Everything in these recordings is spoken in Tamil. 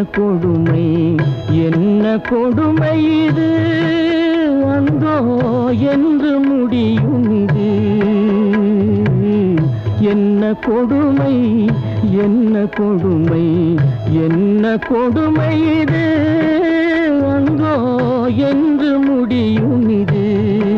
கொடுமை என்ன கொடுமை இது அந்தோ என்று முடியும் இது என்ன கொடுமை என்ன கொடுமை என்ன கொடுமை இது அங்கோ என்று முடியும் இது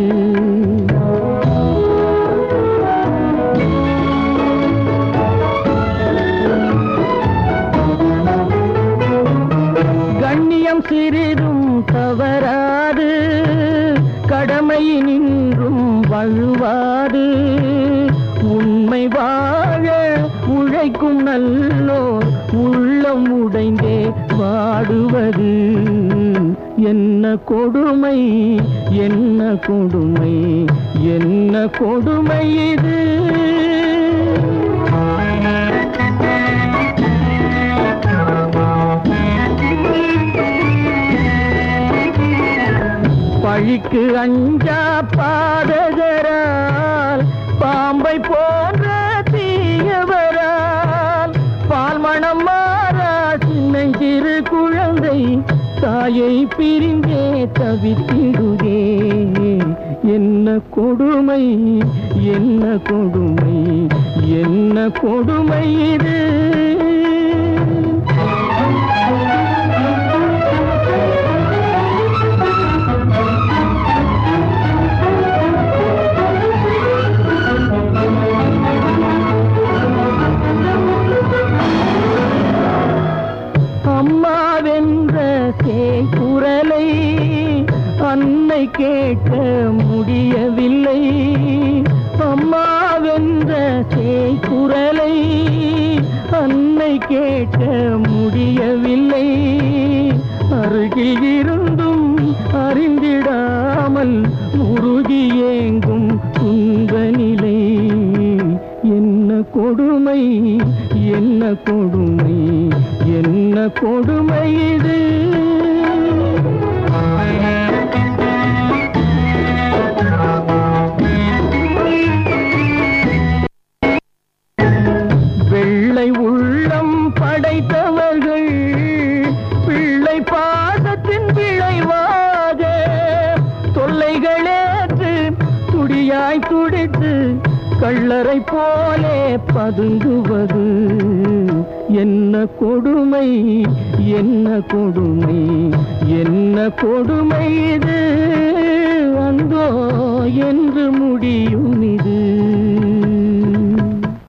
கண்ணியம் சிறிதும் தவறாது கடமை நின்றும் வழுவாது உண்மை வாழ உழைக்கும் நல்லோர் உள்ளம் உடைந்தே வாடுவது என்ன கொடுமை என்ன கொடுமை என்ன கொடுமை இது பழிக்கு அஞ்சா பாதகரால் பாம்பை போன்ற தீயவரால் பால் மணம் மாறா சின்னஞ்சிறு குழந்தை தாயை பிரிந்தே தவித்திடுதே என்ன கொடுமை என்ன கொடுமை என்ன கொடுமை இது அம்மாவென்ற குரலை அன்னை கேட்க முடியவில்லை அம்மாவென்ற குரலை அன்னை கேட்க முடியவில்லை அருகில் இருந்தும் அறிந்திடாமல் உருகி ஏங்கும் துன்ப நிலை என்ன கொடுமை என்ன கொடுமை என்ன கொடுமை இது வெள்ளை உள்ளம் படைத்தவர்கள் பிள்ளை பாசத்தின் விளைவாக தொல்லைகளேற்று துடியாய் துடித்து கள்ளரை போலே பதுங்குவது என்ன கொடுமை என்ன கொடுமை என்ன கொடுமை இது அந்தோ என்று முடியும் இது